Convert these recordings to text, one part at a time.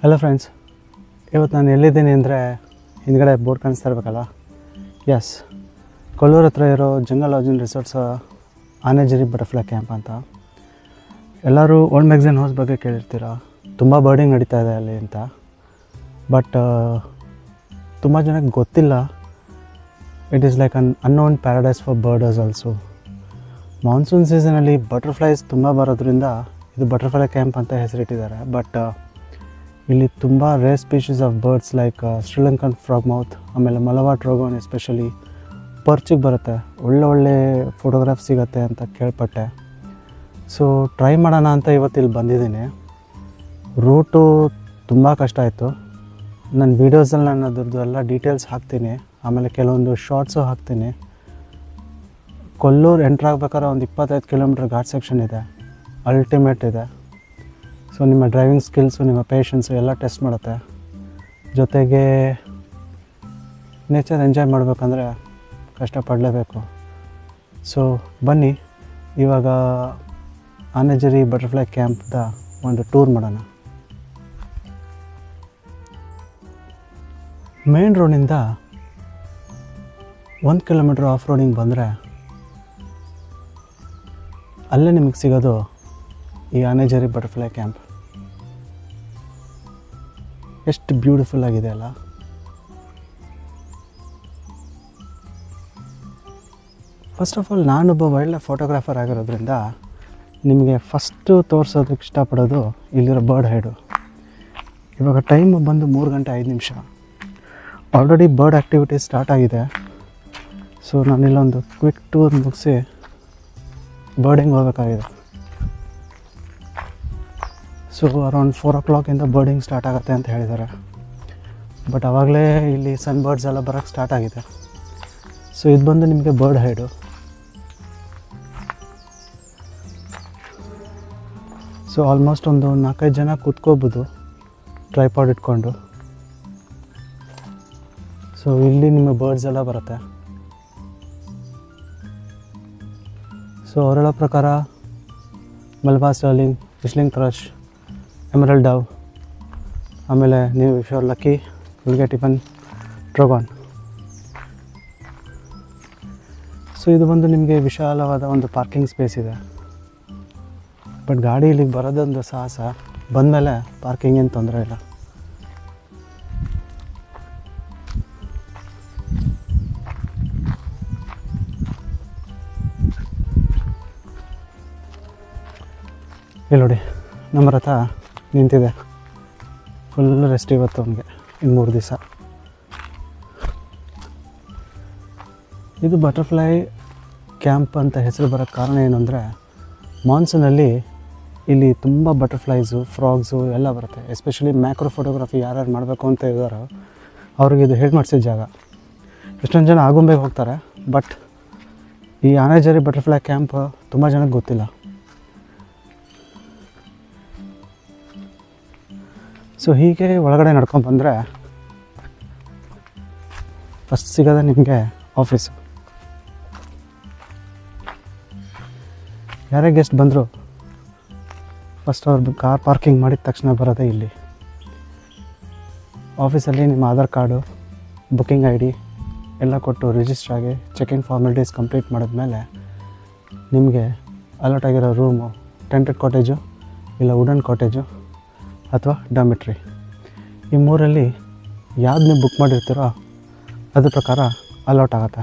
hello friends ಇವತ್ತು ನಾನು ಎಲ್ಲಿದ್ದೀನಿ ಅಂದರೆ ಹಿಂದ್ಗಡೆ ಬೋರ್ಡ್ ಕಾಣಿಸ್ತಾ ಇರಬೇಕಲ್ಲ ಎಸ್ ಕೊಲ್ಲೂರು ಹತ್ರ ಇರೋ jungle lodges and resorts Anejari butterfly camp ಅಂತ ಎಲ್ಲರೂ ಓಲ್ಡ್ ಮ್ಯಾಗ್ಝಿನ್ ಹೌಸ್ ಬಗ್ಗೆ ಕೇಳಿರ್ತೀರ ತುಂಬ ಬರ್ಡಿಂಗ್ ನಡೀತಾ ಇದೆ ಅಲ್ಲಿ ಅಂತ ಬಟ್ ತುಂಬ ಜನಕ್ಕೆ ಗೊತ್ತಿಲ್ಲ it is like an unknown paradise for birders also monsoon ಸೀಸನಲ್ಲಿ ಬಟರ್ಫ್ಲೈಸ್ ತುಂಬ ಬರೋದ್ರಿಂದ ಇದು ಬಟರ್ಫ್ಲೈ ಕ್ಯಾಂಪ್ ಅಂತ ಹೆಸರಿಟ್ಟಿದ್ದಾರೆ ಬಟ್ ಇಲ್ಲಿ ತುಂಬ rare species of birds like Sri Lankan frog mouth ಆಮೇಲೆ ಮಲವಾಟ್ ರೋಗೋನ್ ಎಸ್ಪೆಷಲಿ ಪರ್ಚಿಗೆ ಬರುತ್ತೆ ಒಳ್ಳೆ ಒಳ್ಳೆ ಫೋಟೋಗ್ರಾಫ್ ಸಿಗುತ್ತೆ ಅಂತ ಕೇಳ್ಪಟ್ಟೆ ಸೊ ಟ್ರೈ ಮಾಡೋಣ ಅಂತ ಇವತ್ತು ಇಲ್ಲಿ ಬಂದಿದ್ದೀನಿ ರೂಟು ತುಂಬ ಕಷ್ಟ ಆಯಿತು ನನ್ನ ವೀಡಿಯೋಸಲ್ಲಿ ನಾನು ಅದ್ರದ್ದು ಎಲ್ಲ ಡೀಟೇಲ್ಸ್ ಹಾಕ್ತೀನಿ ಆಮೇಲೆ ಕೆಲವೊಂದು ಶಾರ್ಟ್ಸು ಹಾಕ್ತೀನಿ ಕೊಲ್ಲೂರು ಎಂಟ್ರ್ ಆಗ್ಬೇಕಾದ್ರೆ ಒಂದು ಇಪ್ಪತ್ತೈದು ಕಿಲೋಮೀಟ್ರ್ ಘಾಟ್ ಸೆಕ್ಷನ್ ಇದೆ ಅಲ್ಟಿಮೇಟ್ ಇದೆ ಸೊ ನಿಮ್ಮ ಡ್ರೈವಿಂಗ್ ಸ್ಕಿಲ್ಸು ನಿಮ್ಮ ಪೇಷನ್ಸು ಎಲ್ಲ ಟೆಸ್ಟ್ ಮಾಡುತ್ತೆ ಜೊತೆಗೆ ನೇಚರ್ ಎಂಜಾಯ್ ಮಾಡಬೇಕಂದ್ರೆ ಕಷ್ಟಪಡಲೇಬೇಕು ಸೊ ಬನ್ನಿ ಇವಾಗ ಆನೆಜರಿ ಬಟರ್ಫ್ಲೈ ಕ್ಯಾಂಪ್ದ ಒಂದು ಟೂರ್ ಮಾಡೋಣ ಮೇನ್ ರೋಡಿಂದ ಒಂದು ಕಿಲೋಮೀಟ್ರ್ ಆಫ್ ರೋಡಿಂಗ್ ಬಂದರೆ ಅಲ್ಲೇ ನಿಮಗೆ ಸಿಗೋದು ಈ ಆನೆಜರಿ ಬಟರ್ಫ್ಲೈ ಕ್ಯಾಂಪ್ ಎಷ್ಟು ಬ್ಯೂಟಿಫುಲ್ ಆಗಿದೆ ಅಲ್ಲ ಫಸ್ಟ್ ಆಫ್ ಆಲ್ ನಾನೊಬ್ಬ ವೈಲ್ಡ್ ಲೈಫ್ ಫೋಟೋಗ್ರಾಫರ್ ಆಗಿರೋದ್ರಿಂದ ನಿಮಗೆ ಫಸ್ಟು ತೋರಿಸೋದಕ್ಕೆ ಇಷ್ಟಪಡೋದು ಇಲ್ಲಿರೋ ಬರ್ಡ್ ಹೈಡು ಇವಾಗ ಟೈಮ್ ಬಂದು ಮೂರು ಗಂಟೆ ಐದು ನಿಮಿಷ ಆಲ್ರೆಡಿ ಬರ್ಡ್ ಆ್ಯಕ್ಟಿವಿಟಿ ಸ್ಟಾರ್ಟ್ ಆಗಿದೆ ಸೊ ನಾನಿಲ್ಲೊಂದು ಕ್ವಿಕ್ ಟೂರ್ ಮುಗಿಸಿ ಬರ್ಡಿಂಗ್ ಹೋಗಬೇಕಾಗಿದೆ ಸೊ ಅರೌಂಡ್ ಫೋರ್ ಓ ಕ್ಲಾಕಿಂದ ಬರ್ಡಿಂಗ್ ಸ್ಟಾರ್ಟ್ ಆಗುತ್ತೆ ಅಂತ ಹೇಳಿದ್ದಾರೆ ಬಟ್ ಆವಾಗಲೇ ಇಲ್ಲಿ ಸನ್ ಬರ್ಡ್ಸ್ ಎಲ್ಲ ಬರೋಕ್ಕೆ ಸ್ಟಾರ್ಟ್ ಆಗಿದೆ ಸೊ ಇದು ಬಂದು ನಿಮಗೆ ಬರ್ಡ್ ಹೈಡು ಸೊ ಆಲ್ಮೋಸ್ಟ್ ಒಂದು ನಾಲ್ಕೈದು ಜನ ಕೂತ್ಕೋಬೋದು ಟ್ರೈಪಾಡ್ ಇಟ್ಕೊಂಡು ಸೊ ಇಲ್ಲಿ ನಿಮ್ಮ ಬರ್ಡ್ಸ್ ಎಲ್ಲ ಬರುತ್ತೆ ಸೊ ಅವ್ರು ಹೇಳೋ ಪ್ರಕಾರ Malabar starling whistling thrush emerald dove ಆಮೇಲೆ ನೀವು if your lucky will get even trogon so ಇದು ಬಂದು ನಿಮಗೆ ವಿಶಾಲವಾದ ಒಂದು ಪಾರ್ಕಿಂಗ್ ಸ್ಪೇಸ್ ಇದೆ ಬಟ್ ಗಾಡಿ ಇಲ್ಲಿಗೆ ಬರೋದೊಂದು ಸಾಹಸ ಬಂದಮೇಲೆ ಪಾರ್ಕಿಂಗ್ ಏನು ತೊಂದರೆ ಇಲ್ಲ ಇಲ್ಲಿ ನೋಡಿ ನಮ್ಮ ರಥ ನಿಂತಿದೆ ಫುಲ್ ರೆಸ್ಟ್ ಇವತ್ತು ಅವನಿಗೆ ಇನ್ನು ಮೂರು ದಿವಸ ಇದು ಬಟರ್ಫ್ಲೈ ಕ್ಯಾಂಪ್ ಅಂತ ಹೆಸರು ಬರೋಕ್ಕೆ ಕಾರಣ ಏನು ಅಂದರೆ ಮಾನ್ಸೂನಲ್ಲಿ ಇಲ್ಲಿ ತುಂಬ ಬಟರ್ಫ್ಲೈಸು ಫ್ರಾಗ್ಸು ಎಲ್ಲ ಬರುತ್ತೆ ಎಸ್ಪೆಷಲಿ ಮ್ಯಾಕ್ರೋ ಫೋಟೋಗ್ರಫಿ ಯಾರ್ಯಾರು ಮಾಡಬೇಕು ಅಂತ ಇದ್ದಾರೋ ಅವ್ರಿಗೆ ಇದು ಹೇಳಿ ಮಾಡಿಸಿದ ಜಾಗ ಎಷ್ಟೊಂದು ಜನ ಆಗುಂಬೆಗೆ ಹೋಗ್ತಾರೆ ಬಟ್ ಈ ಆನೆಜರಿ ಬಟರ್ಫ್ಲೈ ಕ್ಯಾಂಪ್ ತುಂಬ ಜನಕ್ಕೆ ಗೊತ್ತಿಲ್ಲ ಸೊ ಹೀಗೆ ಒಳಗಡೆ ನಡ್ಕೊಂಡು ಬಂದರೆ ಫಸ್ಟ್ ಸಿಗೋದೆ ನಿಮಗೆ ಆಫೀಸು ಯಾರೇ ಗೆಸ್ಟ್ ಬಂದರು ಫಸ್ಟ್ ಅವ್ರ ಕಾರ್ ಪಾರ್ಕಿಂಗ್ ಮಾಡಿದ ತಕ್ಷಣ ಬರೋದೇ ಇಲ್ಲಿ ಆಫೀಸಲ್ಲಿ ನಿಮ್ಮ Aadhaar card booking I D ಎಲ್ಲ ಕೊಟ್ಟು ರಿಜಿಸ್ಟರ್ ಆಗಿ ಚೆಕಿಂಗ್ ಫಾರ್ಮಾಲಿಟೀಸ್ ಕಂಪ್ಲೀಟ್ ಮಾಡಿದ್ಮೇಲೆ ನಿಮಗೆ ಅಲರ್ಟ್ ಆಗಿರೋ ರೂಮು ಟೆಂಟೆಡ್ ಕಾಟೇಜು ಇಲ್ಲ ವುಡನ್ ಕಾಟೇಜು ಅಥವಾ ಡಾಮಿಟ್ರಿ ಈ ಮೂರಲ್ಲಿ ಯಾವ್ದು ನೀವು ಬುಕ್ ಮಾಡಿರ್ತೀರೋ ಅದ್ರ ಪ್ರಕಾರ ಅಲೌಟ್ ಆಗುತ್ತೆ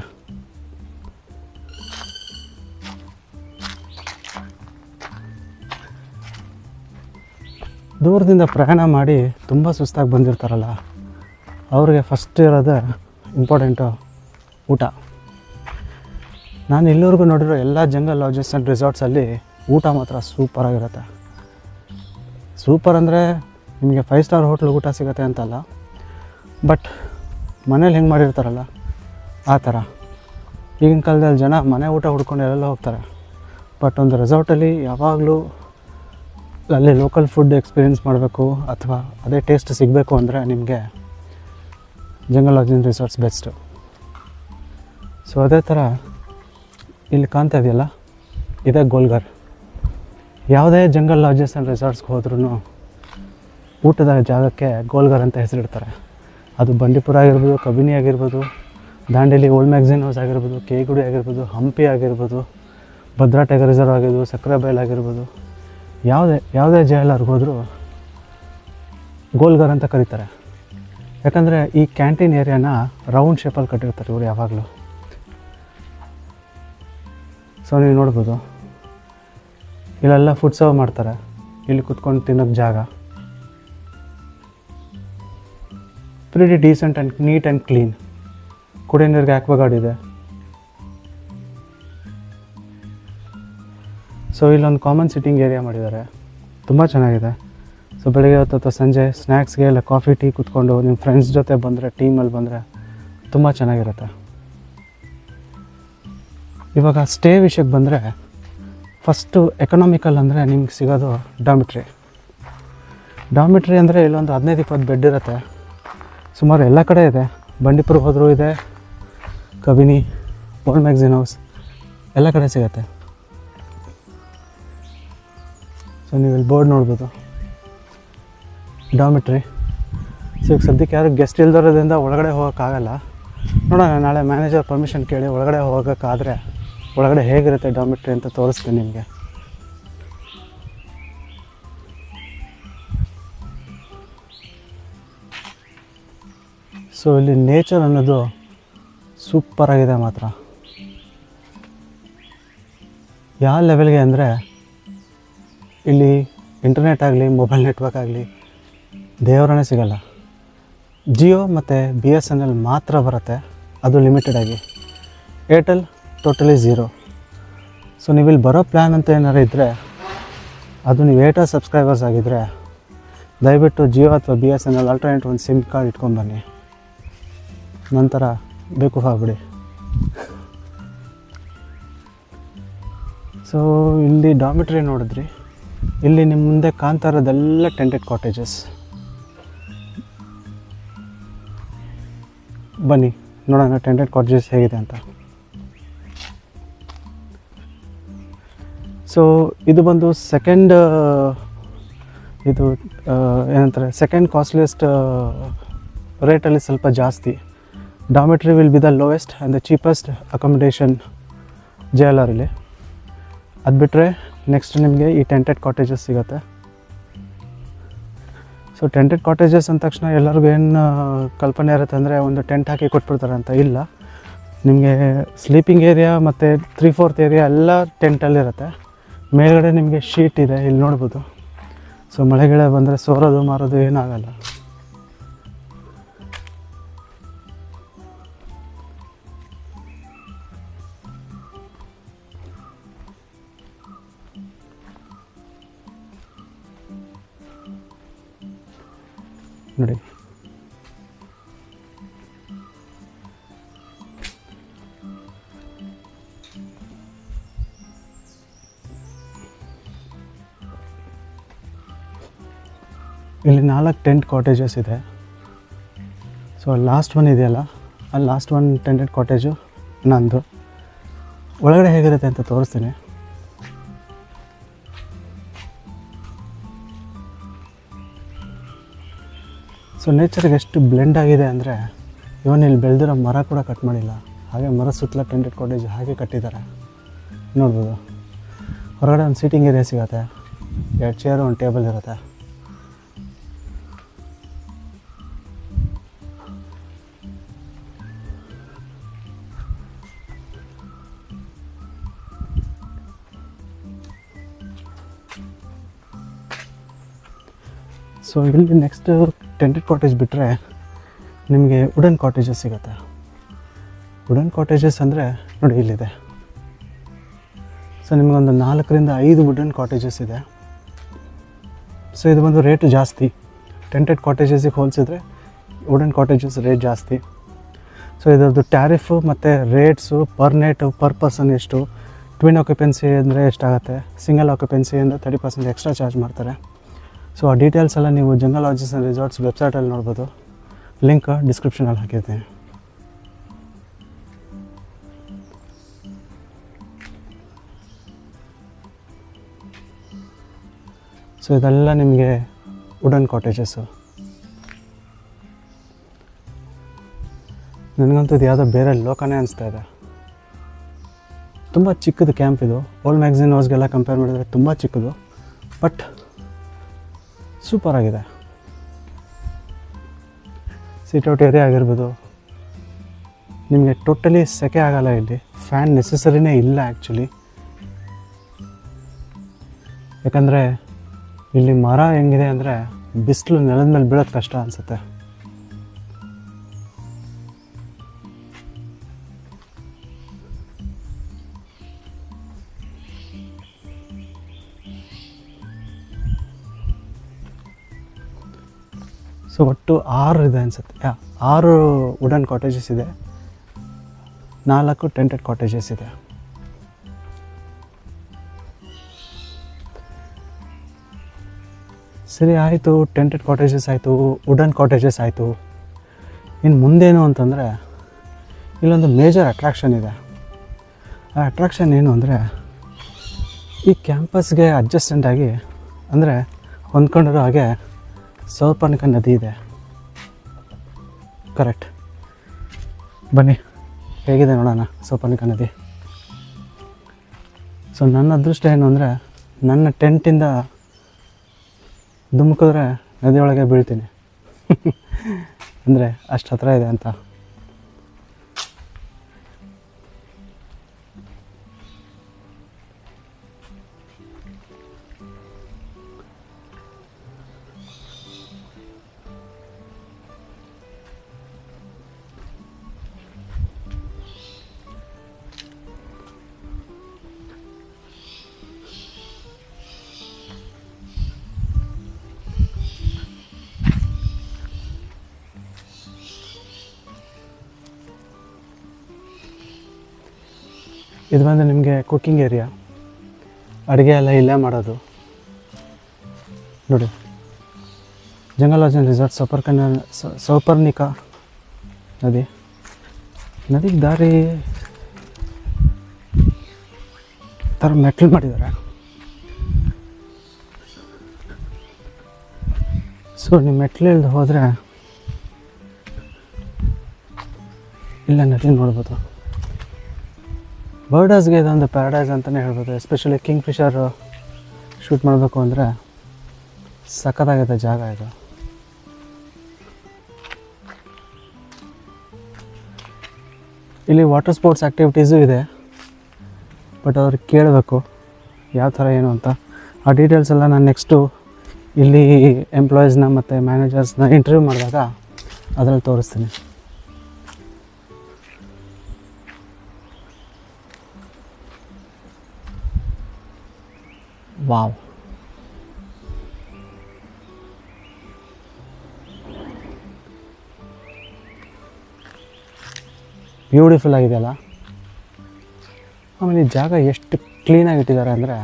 ದೂರದಿಂದ ಪ್ರಯಾಣ ಮಾಡಿ ತುಂಬ ಸುಸ್ತಾಗಿ ಬಂದಿರ್ತಾರಲ್ಲ ಅವ್ರಿಗೆ ಫಸ್ಟ್ ಇರೋದೇ ಇಂಪಾರ್ಟೆಂಟು ಊಟ ನಾನು ಇಲ್ಲಿವರೆಗೂ ನೋಡಿರೋ ಎಲ್ಲ ಜಂಗಲ್ ಲಾಡ್ಜಸ್ ಆ್ಯಂಡ್ ರಿಸಾರ್ಟ್ಸಲ್ಲಿ ಊಟ ಮಾತ್ರ ಸೂಪರಾಗಿರುತ್ತೆ ಸೂಪರ್ ಅಂದರೆ ನಿಮಗೆ ಫೈವ್ ಸ್ಟಾರ್ ಹೋಟ್ಲ್ ಊಟ ಸಿಗುತ್ತೆ ಅಂತಲ್ಲ ಬಟ್ ಮನೇಲಿ ಹೆಂಗೆ ಮಾಡಿರ್ತಾರಲ್ಲ ಆ ಥರ ಈಗಿನ ಕಾಲದಲ್ಲಿ ಜನ ಮನೆ ಊಟ ಹುಡ್ಕೊಂಡು ಎಲ್ಲೆಲ್ಲ ಹೋಗ್ತಾರೆ ಬಟ್ ಒಂದು ರೆಸಾರ್ಟಲ್ಲಿ ಯಾವಾಗಲೂ ಅಲ್ಲಿ ಲೋಕಲ್ ಫುಡ್ ಎಕ್ಸ್ಪೀರಿಯೆನ್ಸ್ ಮಾಡಬೇಕು ಅಥವಾ ಅದೇ ಟೇಸ್ಟ್ ಸಿಗಬೇಕು ಅಂದರೆ ನಿಮಗೆ jungle lodges and resorts best so ಅದೇ ಥರ ಇಲ್ಲಿ ಕಾಣ್ತಾ ಇದೆಯಲ್ಲ ಇದೇ ಗೋಲ್ಗರ್ ಯಾವುದೇ ಜಂಗಲ್ ಲಾಡ್ಜಸ್ ಆ್ಯಂಡ್ ರೆಸಾರ್ಟ್ಸ್ಗೆ ಹೋದ್ರೂ ಊಟದ ಜಾಗಕ್ಕೆ ಗೋಲ್ಗರ್ ಅಂತ ಹೆಸರಿಡ್ತಾರೆ ಅದು ಬಂಡೀಪುರ ಆಗಿರ್ಬೋದು ಕಬಿನಿ ಆಗಿರ್ಬೋದು ದಾಂಡೇಲಿ ಓಲ್ಡ್ ಮ್ಯಾಗ್ಝಿನ್ ಹೌಸ್ ಆಗಿರ್ಬೋದು ಕೇಗುಡಿ ಆಗಿರ್ಬೋದು ಹಂಪಿ ಆಗಿರ್ಬೋದು ಭದ್ರಾ ಟೈಗರ್ ರಿಸರ್ವ್ ಆಗಿರ್ಬೋದು ಸಕ್ರೆಬೈಲ್ ಆಗಿರ್ಬೋದು ಯಾವುದೇ ಯಾವುದೇ ಜೈಲರ್ಗೆ ಹೋದರೂ ಗೋಲ್ಗರ್ ಅಂತ ಕರೀತಾರೆ ಯಾಕಂದರೆ ಈ ಕ್ಯಾಂಟೀನ್ ಏರಿಯಾನ ರೌಂಡ್ ಶೇಪಲ್ಲಿ ಕಟ್ಟಿರ್ತಾರೆ ಇವರು ಯಾವಾಗಲೂ ಸೊ ನೀವು ನೋಡ್ಬೋದು ಇಲ್ಲೆಲ್ಲ ಫುಡ್ ಸರ್ವ್ ಮಾಡ್ತಾರೆ ಇಲ್ಲಿ ಕುತ್ಕೊಂಡು ತಿನ್ನೋಕ್ಕೆ ಜಾಗ pretty decent and neat and clean ಕುಡಿಯೋ ನೀರಿಗೆ ಆಕ್ವಾಗಾರ್ಡ್ ಇದೆ ಸೊ ಇಲ್ಲೊಂದು ಕಾಮನ್ ಸಿಟ್ಟಿಂಗ್ ಏರಿಯಾ ಮಾಡಿದ್ದಾರೆ ತುಂಬ ಚೆನ್ನಾಗಿದೆ ಸೊ ಬೆಳಗ್ಗೆ ಹೊತ್ತು ಅಥವಾ ಸಂಜೆ ಸ್ನ್ಯಾಕ್ಸ್ಗೆ ಇಲ್ಲ ಕಾಫಿ ಟೀ ಕುತ್ಕೊಂಡು ನಿಮ್ಮ ಫ್ರೆಂಡ್ಸ್ ಜೊತೆ ಬಂದರೆ ಟೀಮಲ್ಲಿ ಬಂದರೆ ತುಂಬ ಚೆನ್ನಾಗಿರುತ್ತೆ ಇವಾಗ ಸ್ಟೇ ವಿಷಯಕ್ಕೆ ಬಂದರೆ ಫಸ್ಟು ಎಕನಾಮಿಕಲ್ ಅಂದರೆ ನಿಮ್ಗೆ ಸಿಗೋದು ಡಾಮಿಟ್ರಿ ಡಾಮಿಟ್ರಿ ಅಂದರೆ ಇಲ್ಲೊಂದು ಹದಿನೈದು ಇಪ್ಪತ್ತು ಬೆಡ್ ಇರುತ್ತೆ ಸುಮಾರು ಎಲ್ಲ ಕಡೆ ಇದೆ ಬಂಡೀಪುರ ಹೋದರೂ ಇದೆ ಕಬಿನಿ ಓಲ್ಡ್ ಮ್ಯಾಗ್ಝಿನ್ ಹೌಸ್ ಎಲ್ಲ ಕಡೆ ಸಿಗುತ್ತೆ ಸೊ ನೀವು ಇಲ್ಲಿ ಬೋರ್ಡ್ ನೋಡ್ಬೋದು ಡಾಮಿಟ್ರಿ ಸೊ ಈಗ ಸದ್ಯಕ್ಕೆ ಯಾರು ಗೆಸ್ಟ್ ಇಲ್ದಿರೋದ್ರಿಂದ ಒಳಗಡೆ ಹೋಗೋಕ್ಕಾಗಲ್ಲ ನೋಡೋಣ ನಾಳೆ ಮ್ಯಾನೇಜರ್ ಪರ್ಮಿಷನ್ ಕೇಳಿ ಒಳಗಡೆ ಹೋಗೋಕ್ಕಾದರೆ ಒಳಗಡೆ ಹೇಗಿರುತ್ತೆ ಡಾಮಿಟ್ರಿ ಅಂತ ತೋರಿಸ್ತೀನಿ ನಿಮಗೆ ಸೊ ಇಲ್ಲಿ ನೇಚರ್ ಅನ್ನೋದು ಸೂಪರಾಗಿದೆ ಮಾತ್ರ ಯಾವ ಲೆವೆಲ್ಗೆ ಅಂದರೆ ಇಲ್ಲಿ ಇಂಟರ್ನೆಟ್ ಆಗಲಿ ಮೊಬೈಲ್ ನೆಟ್ವರ್ಕ್ ಆಗಲಿ ದೇವರನೇ ಸಿಗಲ್ಲ ಜಿಯೋ ಮತ್ತು ಬಿ ಎಸ್ ಎನ್ ಎಲ್ ಮಾತ್ರ ಬರುತ್ತೆ ಅದು ಲಿಮಿಟೆಡ್ ಆಗಿ ಏರ್ಟೆಲ್ ಟೋಟಲಿ ಝೀರೋ ಸೊ ನೀವು ಇಲ್ಲಿ ಬರೋ ಪ್ಲ್ಯಾನ್ ಅಂತ ಏನಾರು ಇದ್ದರೆ ಅದು ನೀವು ಏರ್ಟೆಲ್ ಸಬ್ಸ್ಕ್ರೈಬರ್ಸ್ ಆಗಿದ್ದರೆ ದಯವಿಟ್ಟು ಜಿಯೋ ಅಥವಾ B S N L alternate ಒಂದು ಸಿಮ್ ಕಾರ್ಡ್ ಇಟ್ಕೊಂಡ್ಬನ್ನಿ ನಂತರ ಬೇಕು ಆಗ್ಬಿಡಿ ಸೊ ಇಲ್ಲಿ ಡಾಮಿಟ್ರಿ ನೋಡಿದ್ರಿ ಇಲ್ಲಿ ನಿಮ್ಮ ಮುಂದೆ ಕಾಣ್ತಾ ಇರೋದೆಲ್ಲ ಟೆಂಟೆಡ್ ಕಾಟೇಜಸ್ ಬನ್ನಿ ನೋಡೋಣ ಟೆಂಟೆಡ್ ಕಾಟೇಜಸ್ ಹೇಗಿದೆ ಅಂತ ಸೊ ಇದು ಬಂದು ಸೆಕೆಂಡ್ ಇದು ಆ, ಏನಂತಾರೆ ಸೆಕೆಂಡ್ ಕಾಸ್ಟ್ಲಿಯೆಸ್ಟ್ ರೇಟಲ್ಲಿ ಸ್ವಲ್ಪ ಜಾಸ್ತಿ dormitory will be the lowest and the cheapest accommodation J L ಆರಲ್ಲಿ ಅದು ಬಿಟ್ಟರೆ ನೆಕ್ಸ್ಟ್ ನಿಮಗೆ ಈ ಟೆಂಟೆಡ್ ಕಾಟೇಜಸ್ ಸಿಗುತ್ತೆ ಸೊ ಟೆಂಟೆಡ್ ಕಾಟೇಜಸ್ ಅಂದ ತಕ್ಷಣ ಎಲ್ಲರಿಗೂ ಏನು ಕಲ್ಪನೆ ಇರುತ್ತೆ ಅಂದರೆ ಒಂದು ಟೆಂಟ್ ಹಾಕಿ ಕೊಟ್ಬಿಡ್ತಾರೆ ಅಂತ ಇಲ್ಲ ನಿಮಗೆ ಸ್ಲೀಪಿಂಗ್ ಏರಿಯಾ ಮತ್ತು ತ್ರೀ ಫೋರ್ತ್ ಏರಿಯಾ ಎಲ್ಲ ಟೆಂಟಲ್ಲಿರುತ್ತೆ ಮೇಲ್ಗಡೆ ನಿಮಗೆ ಶೀಟ್ ಇದೆ ಇಲ್ಲಿ ನೋಡ್ಬೋದು ಸೊ ಮಳೆಗಿಳೆ ಬಂದರೆ ಸೋರೋದು ಮಾರೋದು ಏನಾಗಲ್ಲ ನೋಡಿ ಇಲ್ಲಿ ನಾಲ್ಕು ಟೆಂಟ್ ಕಾಟೇಜಸ್ ಇದೆ ಸೊ ಲಾಸ್ಟ್ ಒನ್ ಇದೆಯಲ್ಲ ಅಲ್ಲಿ ಲಾಸ್ಟ್ ಒನ್ ಟೆಂಟೆಡ್ ಕಾಟೇಜು ನಂದು ಒಳಗಡೆ ಹೇಗಿರುತ್ತೆ ಅಂತ ತೋರಿಸ್ತೀನಿ ಸೊ ನೇಚರ್ಗೆ ಎಷ್ಟು ಬ್ಲೆಂಡ್ ಆಗಿದೆ ಅಂದರೆ ಇವನ್ ಇಲ್ಲಿ ಬೆಳೆದಿರೋ ಮರ ಕೂಡ ಕಟ್ ಮಾಡಿಲ್ಲ ಹಾಗೆ ಮರ ಸುತ್ತಲ ಟೆಂಟೆಡ್ ಕಾಟೇಜ್ ಹಾಗೆ ಕಟ್ಟಿದ್ದಾರೆ ನೋಡ್ಬೋದು ಹೊರಗಡೆ ಒಂದು ಸೀಟಿಂಗ್ ಏರಿಯಾ ಸಿಗುತ್ತೆ ಎರಡು ಚೇರು ಒಂದು ಟೇಬಲ್ ಇರುತ್ತೆ ಸೊ ಇಲ್ಲಿ ನೆಕ್ಸ್ಟ್ ಟೆಂಟೆಡ್ ಕಾಟೇಜ್ ಬಿಟ್ಟರೆ ನಿಮಗೆ ವುಡನ್ ಕಾಟೇಜಸ್ ಸಿಗುತ್ತೆ ವುಡನ್ ಕಾಟೇಜಸ್ ಅಂದರೆ ನೋಡಿ ಇಲ್ಲಿದೆ ಸೊ ನಿಮಗೊಂದು ನಾಲ್ಕರಿಂದ ಐದು ವುಡನ್ ಕಾಟೇಜಸ್ ಇದೆ ಸೊ ಇದು ಬಂದು ರೇಟು ಜಾಸ್ತಿ ಟೆಂಟೆಡ್ ಕಾಟೇಜಸ್ಗೆ ಹೋಲಿಸಿದ್ರೆ ವುಡನ್ ಕಾಟೇಜಸ್ ರೇಟ್ ಜಾಸ್ತಿ ಸೊ ಇದರದ್ದು ಟ್ಯಾರಿಫು ಮತ್ತು rates per night per person ಎಷ್ಟು ಟ್ವಿನ್ ಆಕ್ಯುಪೆನ್ಸಿ ಅಂದರೆ ಎಷ್ಟಾಗುತ್ತೆ ಸಿಂಗಲ್ ಆಕ್ಯುಪೆನ್ಸಿ ಅಂದರೆ ತರ್ಟಿ ಪರ್ಸೆಂಟ್ ಎಕ್ಸ್ಟ್ರಾ ಚಾರ್ಜ್ ಮಾಡ್ತಾರೆ ಸೊ ಆ ಡೀಟೇಲ್ಸ್ ಎಲ್ಲ ನೀವು ಜಂಗಲ್ ಲಾಡ್ಜಸ್ ಆ್ಯಂಡ್ ರಿಸಾರ್ಟ್ಸ್ ವೆಬ್ಸೈಟಲ್ಲಿ ನೋಡ್ಬೋದು ಲಿಂಕ್ ಡಿಸ್ಕ್ರಿಪ್ಷನಲ್ಲಿ ಹಾಕಿರ್ತೀನಿ ಸೊ ಇದೆಲ್ಲ ನಿಮಗೆ ವುಡನ್ ಕಾಟೇಜಸ್ಸು ನನಗಂತೂ ಇದು ಯಾವುದೋ ಬೇರೆ ಲೋಕನೇ ಅನಿಸ್ತಾ ಇದೆ ತುಂಬ ಚಿಕ್ಕದು ಕ್ಯಾಂಪ್ ಇದು ಓಲ್ಡ್ ಮ್ಯಾಗ್ಝಿನ್ ಹೌಸ್ಗೆಲ್ಲ ಕಂಪೇರ್ ಮಾಡಿದರೆ ತುಂಬ ಚಿಕ್ಕದು ಬಟ್ ಸೂಪರಾಗಿದೆ ಸಿಟೌಟ್ ಏರಿಯಾ ಆಗಿರ್ಬೋದು ನಿಮಗೆ ಟೋಟಲಿ ಸೆಕೆ ಆಗಲ್ಲ ಇಲ್ಲಿ ಫ್ಯಾನ್ ನೆಸಸರಿನೇ ಇಲ್ಲ ಆ್ಯಕ್ಚುಲಿ ಯಾಕಂದರೆ ಇಲ್ಲಿ ಮರ ಹೆಂಗಿದೆ ಅಂದರೆ ಬಿಸಿಲು ನೆಲದ ಮೇಲೆ ಬೀಳೋದು ಕಷ್ಟ ಅನಿಸುತ್ತೆ ಸೊ ಒಟ್ಟು ಆರು ಇದೆ ಅನಿಸುತ್ತೆ ಯಾ ಆರು ವುಡನ್ ಕಾಟೇಜಸ್ ಇದೆ ನಾಲ್ಕು ಟೆಂಟೆಡ್ ಕಾಟೇಜಸ್ ಇದೆ ಸರಿ ಆಯಿತು ಟೆಂಟೆಡ್ ಕಾಟೇಜಸ್ ಆಯಿತು ವುಡನ್ ಕಾಟೇಜಸ್ ಆಯಿತು ಇನ್ನು ಮುಂದೇನು ಅಂತಂದರೆ ಇಲ್ಲೊಂದು ಮೇಜರ್ ಅಟ್ರಾಕ್ಷನ್ ಇದೆ ಆ ಅಟ್ರಾಕ್ಷನ್ ಏನು ಅಂದರೆ ಈ ಕ್ಯಾಂಪಸ್ಗೆ ಅಡ್ಜಸ್ಟೆಂಟ್ ಆಗಿ ಅಂದರೆ ಹೊಂದ್ಕೊಂಡಿರೋ ಹಾಗೆ ಸೌಪರ್ಣಿಕ ನದಿ ಇದೆ ಕರೆಕ್ಟ್ ಬನ್ನಿ ಹೇಗಿದೆ ನೋಡೋಣ ಸೌಪರ್ಣಿಕ ನದಿ ಸೊ ನನ್ನ ಅದೃಷ್ಟ ಏನು ಅಂದರೆ ನನ್ನ ಟೆಂಟಿಂದ ಧುಮುಕಿದ್ರೆ ನದಿಯೊಳಗೆ ಬೀಳ್ತೀನಿ ಅಂದರೆ ಅಷ್ಟು ಹತ್ರ ಇದೆ ಅಂತ ಇದು ಬಂದು ನಿಮಗೆ ಕುಕ್ಕಿಂಗ್ ಏರಿಯಾ ಅಡುಗೆ ಎಲ್ಲ ಇಲ್ಲೇ ಮಾಡೋದು ನೋಡಿ ಜಂಗಲಾಜನ್ ರಿಸಾರ್ಟ್ ಸೌಪರ್ಕನ ಸ- ಸೌಪರ್ಣಿಕ ನದಿ ನದಿಗೆ ದಾರಿ ಥರ ಮೆಟ್ಲು ಮಾಡಿದ್ದಾರೆ ಸೊ ನೀವು ಮೆಟ್ಲು ಇಳ್ದು ಹೋದರೆ ಇಲ್ಲ ನದಿ ನೋಡ್ಬೋದು ಬರ್ಡರ್ಸ್ಗೆ ಇದೊಂದು ಪ್ಯಾರಡೈಸ್ ಅಂತಲೇ ಹೇಳ್ಬೋದು ಎಸ್ಪೆಷಲಿ ಕಿಂಗ್ ಫಿಶರ್ ಶೂಟ್ ಮಾಡಬೇಕು ಅಂದರೆ ಸಖತ್ತಾಗಿದೆ ಜಾಗ ಇದು ಇಲ್ಲಿ ವಾಟರ್ ಸ್ಪೋರ್ಟ್ಸ್ ಆ್ಯಕ್ಟಿವಿಟೀಸು ಇದೆ ಬಟ್ ಅವ್ರಿಗೆ ಕೇಳಬೇಕು ಯಾವ ಥರ ಏನು ಅಂತ ಆ ಡೀಟೇಲ್ಸ್ ಎಲ್ಲ ನಾನು ನೆಕ್ಸ್ಟು ಇಲ್ಲಿ ಎಂಪ್ಲಾಯೀಸ್ನ ಮತ್ತು ಮ್ಯಾನೇಜರ್ಸ್ನ ಇಂಟರ್ವ್ಯೂ ಮಾಡಿದಾಗ ಅದರಲ್ಲಿ ತೋರಿಸ್ತೀನಿ ವಾವ್ ಬ್ಯೂಟಿಫುಲ್ ಆಗಿದೆಯಲ್ಲ ಆಮೇಲೆ ಈ ಜಾಗ ಎಷ್ಟು ಕ್ಲೀನಾಗಿ ಇಟ್ಟಿದ್ದಾರೆ ಅಂದರೆ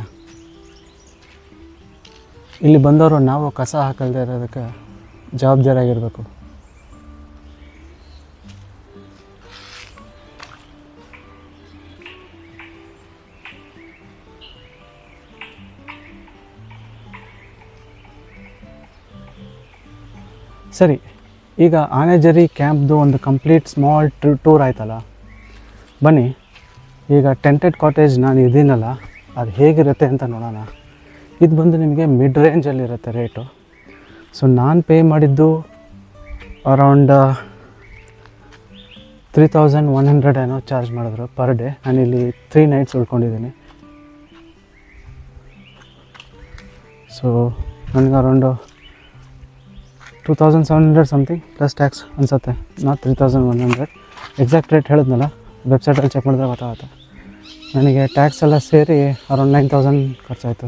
ಇಲ್ಲಿ ಬಂದವರು ನಾವು ಕಸ ಹಾಕಲ್ದೇ ಇರೋದಕ್ಕೆ ಜವಾಬ್ದಾರಿಯಾಗಿರಬೇಕು ಸರಿ ಈಗ ಆನೆಜರಿ ಕ್ಯಾಂಪ್ದು ಒಂದು ಕಂಪ್ಲೀಟ್ ಸ್ಮಾಲ್ ಟೂರ್ ಆಯ್ತಲ್ಲ ಬನ್ನಿ ಈಗ ಟೆಂಟೆಡ್ ಕಾಟೇಜ್ ನಾನು ಇದೀನಲ್ಲ ಅದು ಹೇಗಿರುತ್ತೆ ಅಂತ ನೋಡೋಣ ಇದು ಬಂದು ನಿಮಗೆ ಮಿಡ್ ರೇಂಜಲ್ಲಿರುತ್ತೆ ರೇಟು ಸೊ ನಾನು ಪೇ ಮಾಡಿದ್ದು around three thousand one hundred ಏನೋ ಚಾರ್ಜ್ ಮಾಡಿದ್ರು ಪರ್ ಡೇ ನಾನಿಲ್ಲಿ ತ್ರೀ ನೈಟ್ಸ್ ಉಳ್ಕೊಂಡಿದ್ದೀನಿ ಸೊ ನನಗೆ around two thousand seven hundred something plus tax ಅನಿಸುತ್ತೆ not three thousand one hundred exact rate ಹೇಳಿದ್ನಲ್ಲ ವೆಬ್ಸೈಟಲ್ಲಿ ಚೆಕ್ ಮಾಡಿದ್ರೆ ಗೊತ್ತಾಗುತ್ತೆ ನನಗೆ ಟ್ಯಾಕ್ಸ್ ಎಲ್ಲ ಸೇರಿ ಅರೌಂಡ್ ನೈನ್ ತೌಸಂಡ್ ಖರ್ಚಾಯಿತು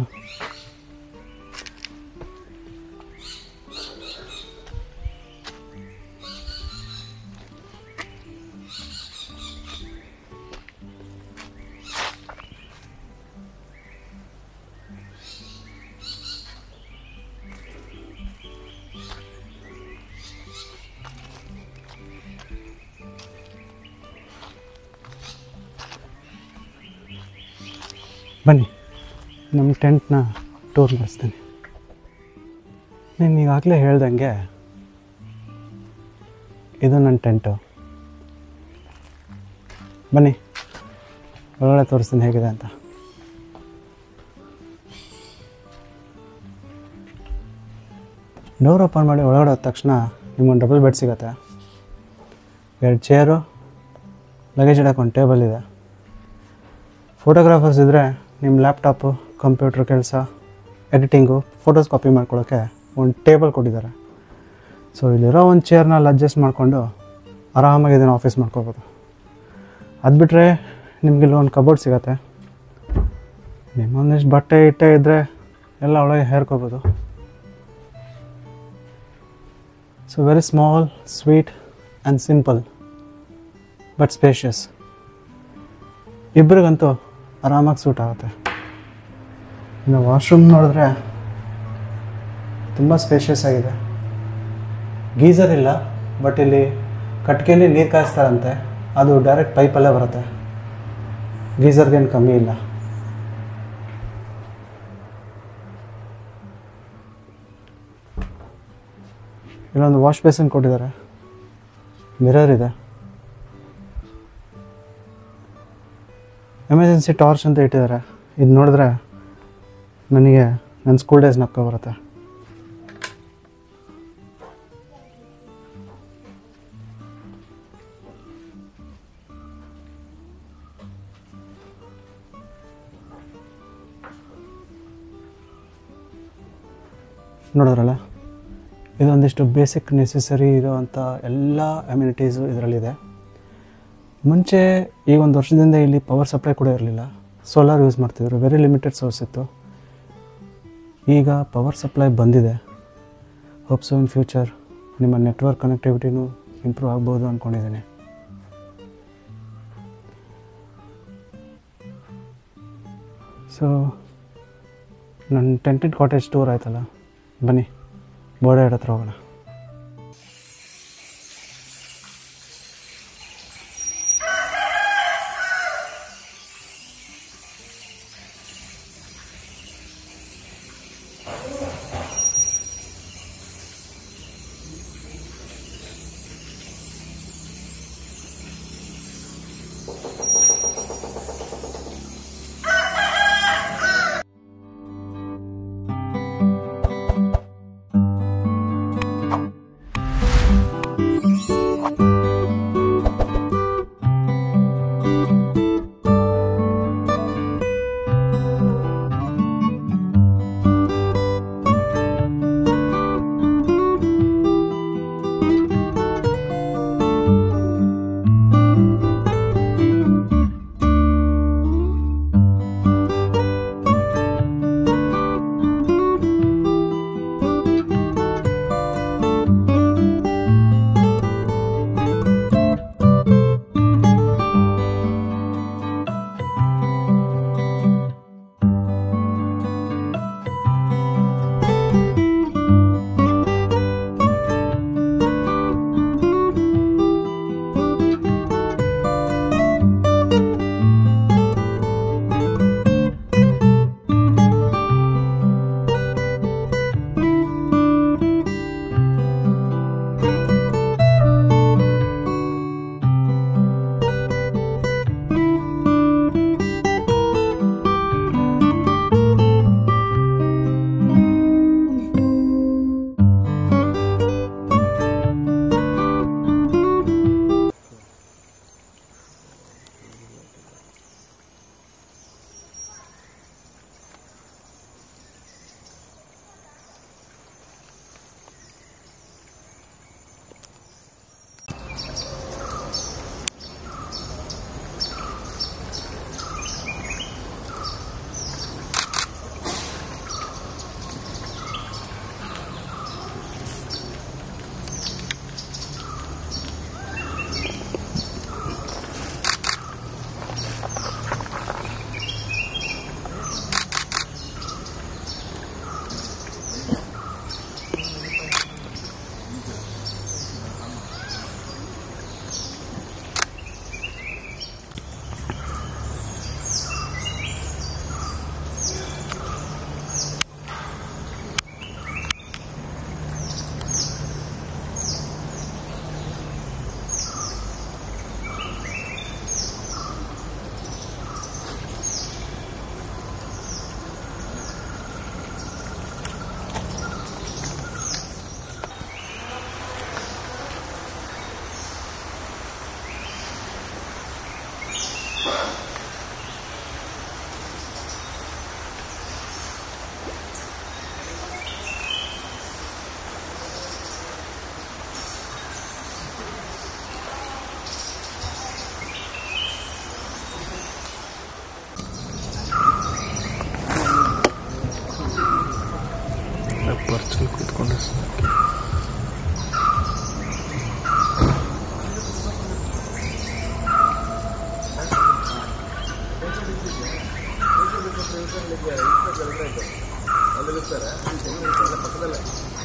ಬನ್ನಿ ನಮ್ಮ ಟೆಂಟ್ನ ಟೂರ್ ಮಾಡಿಸ್ತೀನಿ ನೀನು ಈಗಾಗಲೇ ಹೇಳ್ದಂಗೆ ಇದು ನನ್ನ ಟೆಂಟು ಬನ್ನಿ ಒಳಗಡೆ ತೋರಿಸ್ತೀನಿ ಹೇಗಿದೆ ಅಂತ ಡೋರ್ ಓಪನ್ ಮಾಡಿ ಒಳಗಡೆ ಹೋದ ತಕ್ಷಣ ನಿಮ್ಗೊಂದು ಡಬಲ್ ಬೆಡ್ ಸಿಗುತ್ತೆ ಎರಡು ಚೇರು ಲಗೇಜ್ ಇಡಕ್ಕೆ ಒಂದು ಟೇಬಲ್ ಇದೆ ಫೋಟೋಗ್ರಾಫರ್ಸ್ ಇದ್ದರೆ ನಿಮ್ಮ ಲ್ಯಾಪ್ಟಾಪು ಕಂಪ್ಯೂಟ್ರ್ ಕೆಲಸ ಎಡಿಟಿಂಗು ಫೋಟೋಸ್ ಕಾಪಿ ಮಾಡ್ಕೊಳ್ಳೋಕ್ಕೆ ಒಂದು ಟೇಬಲ್ ಕೊಟ್ಟಿದ್ದಾರೆ ಸೊ ಇಲ್ಲಿರೋ ಒಂದು ಚೇರ್ನ ಅಲ್ಲಿ ಅಡ್ಜಸ್ಟ್ ಮಾಡಿಕೊಂಡು ಆರಾಮಾಗಿ ಇದನ್ನು ಆಫೀಸ್ ಮಾಡ್ಕೋಬೋದು ಅದು ಬಿಟ್ಟರೆ ನಿಮಗಿಲ್ಲಿ ಒಂದು ಕಬೋರ್ಡ್ ಸಿಗತ್ತೆ ನಿಮ್ಮೊಂದಿಷ್ಟು ಬಟ್ಟೆ ಇಟ್ಟೆ ಇದ್ದರೆ ಎಲ್ಲ ಒಳಗೆ ಹೇರ್ಕೋಬೋದು so very small sweet and simple but spacious ಇಬ್ಬರಿಗಂತೂ ಆರಾಮಾಗಿ ಸೂಟ್ ಆಗುತ್ತೆ ಇನ್ನು ವಾಶ್ರೂಮ್ ನೋಡಿದ್ರೆ ತುಂಬ ಸ್ಪೇಷಿಯಸ್ ಆಗಿದೆ ಗೀಸರ್ ಇಲ್ಲ ಬಟ್ ಇಲ್ಲಿ ಕಟ್ಗೆಯಲ್ಲಿ ನೀರು ಕಾಯಿಸ್ತಾರಂತೆ ಅದು ಡೈರೆಕ್ಟ್ ಪೈಪಲ್ಲೇ ಬರುತ್ತೆ ಗೀಸರ್ಗೇನು ಕಮ್ಮಿ ಇಲ್ಲ ಇಲ್ಲೊಂದು ವಾಶ್ ಬೇಸಿನ್ ಕೊಟ್ಟಿದ್ದಾರೆ ಮಿರರ್ ಇದೆ ಎಮರ್ಜೆನ್ಸಿ ಟಾರ್ಚ್ ಅಂತ ಇಟ್ಟಿದ್ದಾರೆ ಇದು ನೋಡಿದ್ರೆ ನನಗೆ ನನ್ನ ಸ್ಕೂಲ್ ಡೇಸ್ ನಕ್ಕ ಬರುತ್ತೆ ನೋಡಿದ್ರಲ್ಲ ಇದೊಂದಿಷ್ಟು ಬೇಸಿಕ್ ನೆಸೆಸರಿ ಇರೋವಂಥ ಎಲ್ಲ ಅಮ್ಯುನಿಟೀಸು ಇದರಲ್ಲಿದೆ ಮುಂಚೆ ಈ ಒಂದು ವರ್ಷದಿಂದ ಇಲ್ಲಿ ಪವರ್ ಸಪ್ಲೈ ಕೂಡ ಇರಲಿಲ್ಲ ಸೋಲಾರ್ ಯೂಸ್ ಮಾಡ್ತಿದ್ರು ವೆರಿ ಲಿಮಿಟೆಡ್ ಸೋರ್ಸ್ ಇತ್ತು ಈಗ ಪವರ್ ಸಪ್ಲೈ ಬಂದಿದೆ ಹೋಪ್ಸು ಇನ್ ಫ್ಯೂಚರ್ ನಿಮ್ಮ ನೆಟ್ವರ್ಕ್ ಕನೆಕ್ಟಿವಿಟಿನೂ ಇಂಪ್ರೂವ್ ಆಗ್ಬೋದು ಅಂದ್ಕೊಂಡಿದ್ದೀನಿ ಸೊ ನನ್ನ ಟೆಂಟೆಡ್ ಕಾಟೇಜ್ ಟೂರ್ ಆಯ್ತಲ್ಲ ಬನ್ನಿ ಬೋರ್ಡ್ ಹತ್ರ ಹೋಗೋಣ ಪರ್ಚಲ್ಲಿ ಕೂತ್ಕೊಂಡ್ರೆ ಸಾಕು ಅಲ್ಲಿ